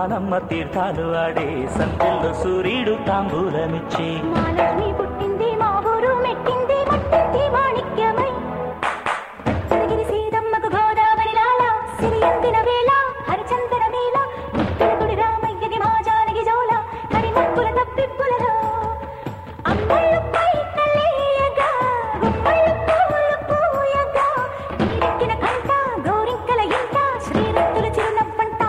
వానమ్మ తీర్థాలు ఆడే సంతెల్లో సూర్యుడు తాంబూలమిచ్చే మహాలక్ష్మి పుట్టింది మా ఊరు మెట్టింది మట్టింది మాణిక్యమై చదిగిరి సీతమ్మకు గోదావరి లాల సిరియందిన వేళ హరిచందన వేళ ముత్తలకుడి రామయ్యది మా జానకి జోల కరిమప్పుల తప్పిప్పులలో అమ్మళ్ళు పై తల్లేయగా గుమ్మళ్ళు పూలు పూయగా నీరెక్కిన కంట గోరింకల ఇంట శ్రీరత్తుల చిరునవ్వంట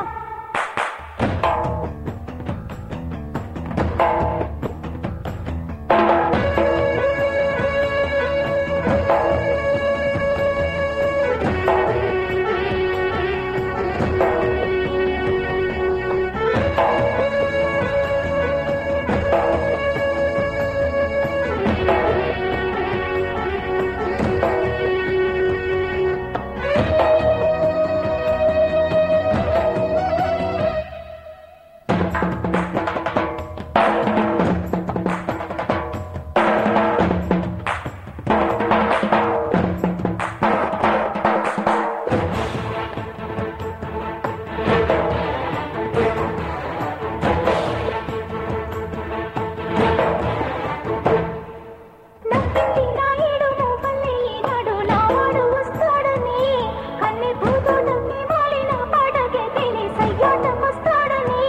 నవ్వింది నాయుడు మూపల్లి ఈనాడు నావాడు వస్తాడని కన్ని పూతోటమ్మి మాలిన పాటకే తిని సయ్యాటం వస్తాడని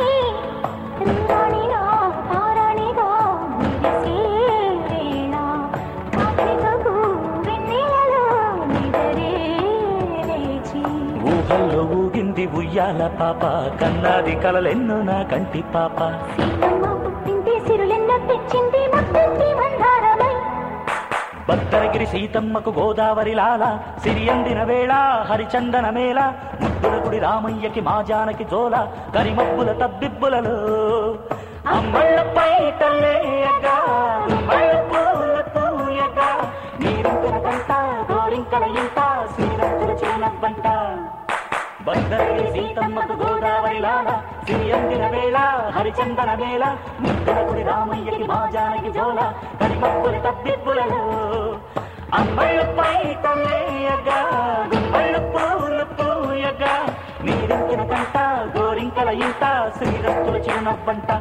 రీరాణిగా పారాణిగా మెరిసే వేళ కార్తీకకు వెన్నెలలో నిదరే లేచి ఊహల్లో ఊగింది ఉయ్యాల పాప కన్నాది కలలెన్నో నా కంటి పాప సీతమ్మ పుట్టింది సిరులెన్న తెచ్చింది ముట్టింది మందారమై భద్రగిరి సీతమ్మకు గోదావరి లాల సిరియందిన వేళ హరిచందన మేళ ముద్దుల గుడి రామయ్యకి మా జానకి జోల కరిమబ్బుల తబ్బిబ్బులలో అమ్మళ్ళపై తల్లేయగా గుమ్మళ్ళ పూల పూయగా నీరింకల కంట గోరింకల ఇంట శ్రీరత్తుల చిరునవ్వంట భద్రగిరి సీతమ్మకు గోదావరి లాల సిరియందిన వేళ హరిచందన మేళ ముద్దుల గుడి రామయ్యకి మా జానకి జోల కరిమబ్బుల తబ్బిబ్బులలో అమ్మళ్ళపై తల్లేయగా గుమ్మళ్ళ పూలు పూయగా నీరింకిన కంట గోరింకల ఇంట శ్రీరత్తుల చిరునవ్వంట